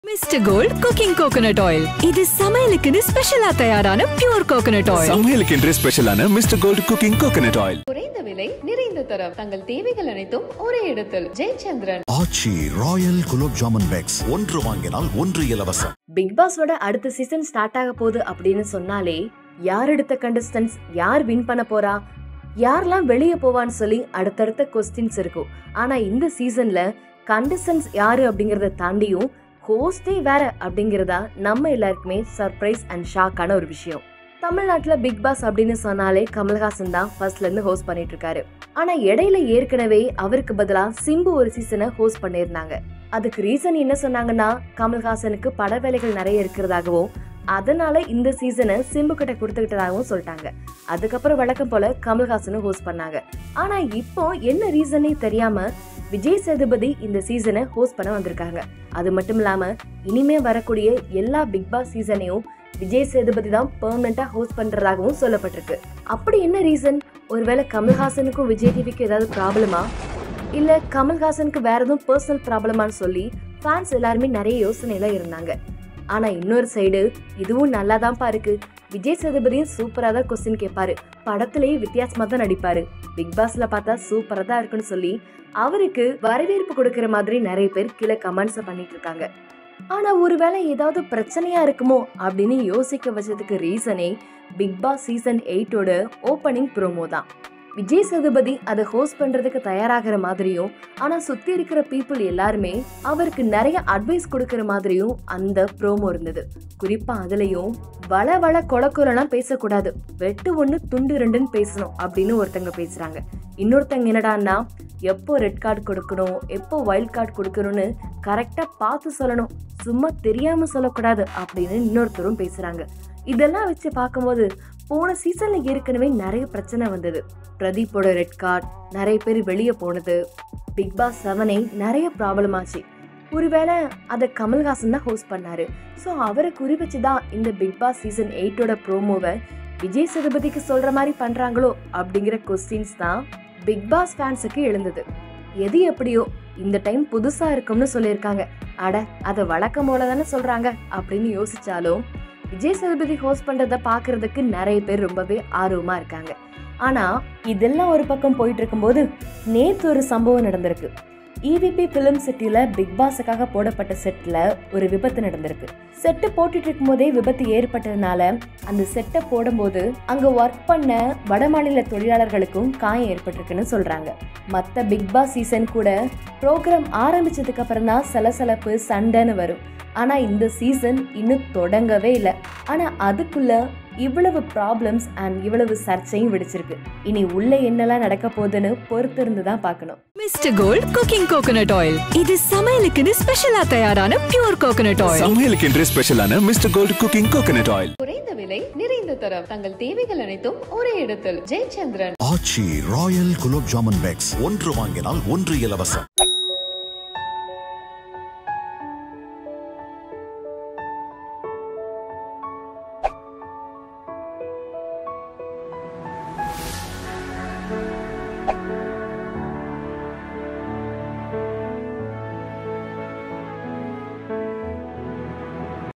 mister gold cooking coconut oil இது சமையலுக்குன்னு ஸ்பெஷலா தயாரான பியூர் கோகனட் ஆயில் சமையலுக்கென்று ஸ்பெஷலான mister gold cooking coconut oil குறைந்த விலை நிறைந்த தரம் தங்கள் தேவைகள் அனைத்தும் ஒரே இடத்தில் ஜெயச்சந்திரன் ஆச்சி ராயல் குலோப் ஜாமுன் பேக்ஸ் ஒன்று வாங்கினால் ஒன்று இலவசம் பிக் பாஸோட அடுத்த சீசன் ஸ்டார்ட் ஆக போகுது அப்படின்னு சொன்னாலே யார் எடுத்த கண்டஸ்டன்ஸ் யார் வின் பண்ண போறா யாரெல்லாம் வெளியே போவான்னு சொல்லி அடுத்தடுத்த கொஸ்டின்ஸ் இருக்கும் ஆனா இந்த சீசன்ல கண்டஸ்டன்ஸ் யாரு அப்படிங்கறத தாண்டியும் ஹோஸ்டே வேற அப்படிங்கறதா நம்ம எல்லாருக்குமே சர்ப்ரைஸ் அண்ட் ஷாக்கான ஒரு விஷயம் தமிழ்நாட்டுல பிக் பாஸ் அப்படின்னு சொன்னாலே கமல்ஹாசன் தான் ஃபர்ஸ்ட்ல இருந்து ஹோஸ்ட் பண்ணிட்டு இருக்காரு ஆனா இடையில ஏற்கனவே அவருக்கு பதிலா சிம்பு ஒரு சீசனை ஹோஸ்ட் பண்ணியிருந்தாங்க அதுக்கு ரீசன் என்ன சொன்னாங்கன்னா கமல்ஹாசனுக்கு பட வேலைகள் நிறைய இருக்கிறதாகவும் அதனால இந்த சீசனை சிம்பு கிட்ட கொடுத்துக்கிட்டதாகவும் சொல்லிட்டாங்க அதுக்கப்புறம் வழக்கம் போல கமல்ஹாசனும் ஹோஸ்ட் பண்ணாங்க ஆனா இப்போ என்ன ரீசனே தெரியாம விஜய் சேதுபதி இந்த சீசனை ஹோஸ்ட் பண்ண வந்திருக்காங்க அது மட்டும் இல்லாம இனிமே வரக்கூடிய எல்லா பிக் பாஸ் சீசனையும் விஜய் சேதுபதி தான் பெர்மனண்டா ஹோஸ்ட் பண்றதாகவும் சொல்லப்பட்டிருக்கு அப்படி என்ன ரீசன் ஒருவேளை கமல்ஹாசனுக்கும் விஜய் டிவிக்கும் ஏதாவது ப்ராப்ளமா இல்ல கமல்ஹாசனுக்கு வேற எதுவும் பர்சனல் ப்ராப்ளமான்னு சொல்லி ஃபேன்ஸ் எல்லாருமே நிறைய யோசனையில இருந்தாங்க ஆனா இன்னொரு சைடு இதுவும் நல்லா தான்ப்பா இருக்கு விஜய் சேதுபதியும் சூப்பரா தான் கொஸ்டின் கேட்பாரு படத்திலேயே வித்தியாசமா தான் நடிப்பாரு பிக் பாஸ்ல பார்த்தா சூப்பரா தான் இருக்குன்னு சொல்லி அவருக்கு வரவேற்பு கொடுக்கிற மாதிரி நிறைய பேர் கீழே கமெண்ட்ஸ் பண்ணிட்டு இருக்காங்க ஆனா ஒருவேளை ஏதாவது பிரச்சனையா இருக்குமோ அப்படின்னு யோசிக்க வச்சதுக்கு ரீசனே பிக் பாஸ் சீசன் எயிட்டோட ஓப்பனிங் ப்ரோமோ தான் விஜய் சேதுபதி அதை ஹோஸ்ட் பண்றதுக்கு தயாராகிற மாதிரியும் ஆனா சுத்தி இருக்கிற பீப்புள் எல்லாருமே அவருக்கு நிறைய அட்வைஸ் கொடுக்கிற மாதிரியும் அந்த ப்ரோமோ இருந்தது குறிப்பா அதுலயும் வள வள கொலக்குறலாம் பேசக்கூடாது வெட்டு ஒண்ணு துண்டு ரெண்டுன்னு பேசணும் அப்படின்னு ஒருத்தங்க பேசுறாங்க இன்னொருத்தங்க என்னடான்னா எப்போ ரெட் கார்டு கொடுக்கணும் எப்போ வைல்ட் கார்டு கொடுக்கணும்னு கரெக்டா பார்த்து சொல்லணும் சும்மா தெரியாம சொல்லக்கூடாது அப்படின்னு இன்னொருத்தரும் பேசுறாங்க இதெல்லாம் வச்சு பார்க்கும்போது போன சீசன்ல ஏற்கனவே நிறைய பிரச்சனை வந்தது பிரதீப்போட ரெட் கார்டு நிறைய பேர் வெளியே போனது பிக் பாஸ் செவனை நிறைய ப்ராப்ளம் ஆச்சு ஒருவேளை அதை கமல்ஹாசன் தான் ஹோஸ்ட் பண்ணாரு ஸோ அவரை குறி வச்சு தான் இந்த பிக் பாஸ் சீசன் எயிட்டோட ப்ரோமோவை விஜய் சேதுபதிக்கு சொல்ற மாதிரி பண்றாங்களோ அப்படிங்கிற கொஸ்டின்ஸ் தான் பிக் பாஸ் ஃபேன்ஸுக்கு எழுந்தது எது எப்படியோ இந்த டைம் புதுசா இருக்கும்னு சொல்லியிருக்காங்க அட அதை வழக்கம் போல தானே சொல்றாங்க அப்படின்னு யோசிச்சாலும் விஜய் சேதுபதி ஹோஸ்ட் பண்றத பாக்குறதுக்கு நிறைய பேர் ரொம்பவே ஆர்வமா இருக்காங்க ஆனா இதெல்லாம் ஒரு பக்கம் போயிட்டு இருக்கும்போது நேத்து ஒரு சம்பவம் நடந்திருக்கு இவிபி பிலிம் சிட்டில பிக் பாஸுக்காக போடப்பட்ட செட்ல ஒரு விபத்து நடந்திருக்கு செட்டு போட்டுட்டு இருக்கும்போதே விபத்து ஏற்பட்டதுனால அந்த செட்டை போடும்போது அங்க ஒர்க் பண்ண வடமாநில தொழிலாளர்களுக்கும் காயம் ஏற்பட்டிருக்குன்னு சொல்றாங்க மத்த பிக் பாஸ் சீசன் கூட ப்ரோக்ராம் ஆரம்பிச்சதுக்கு அப்புறம் தான் சலசலப்பு சண்டைன்னு வரும் ஆனா இந்த சீசன் இன்னும் தொடங்கவே இல்லை ஆனா அதுக்குள்ள இவ்வளவு ப்ராப்ளம்ஸ் அண்ட் இவ்வளவு சர்ச்சையும் விடுச்சிருக்கு இனி உள்ள என்னெல்லாம் நடக்க போகுதுன்னு பொறுத்திருந்து தான் பார்க்கணும் mister gold cooking coconut oil இது சமையலுக்குன்னு ஸ்பெஷலா தயாரான பியூர் கோகனட் ஆயில் சமையலுக்கென்று ஸ்பெஷலான mister gold cooking coconut oil குறைந்த விலை நிறைந்த தரம் தங்கள் தேவைகள் அனைத்தும் ஒரே இடத்தில் ஜெயச்சந்திரன் ஆச்சி ராயல் குலோப் ஜாமுன் பேக்ஸ் ஒன்று வாங்கினால் ஒன்று இலவசம்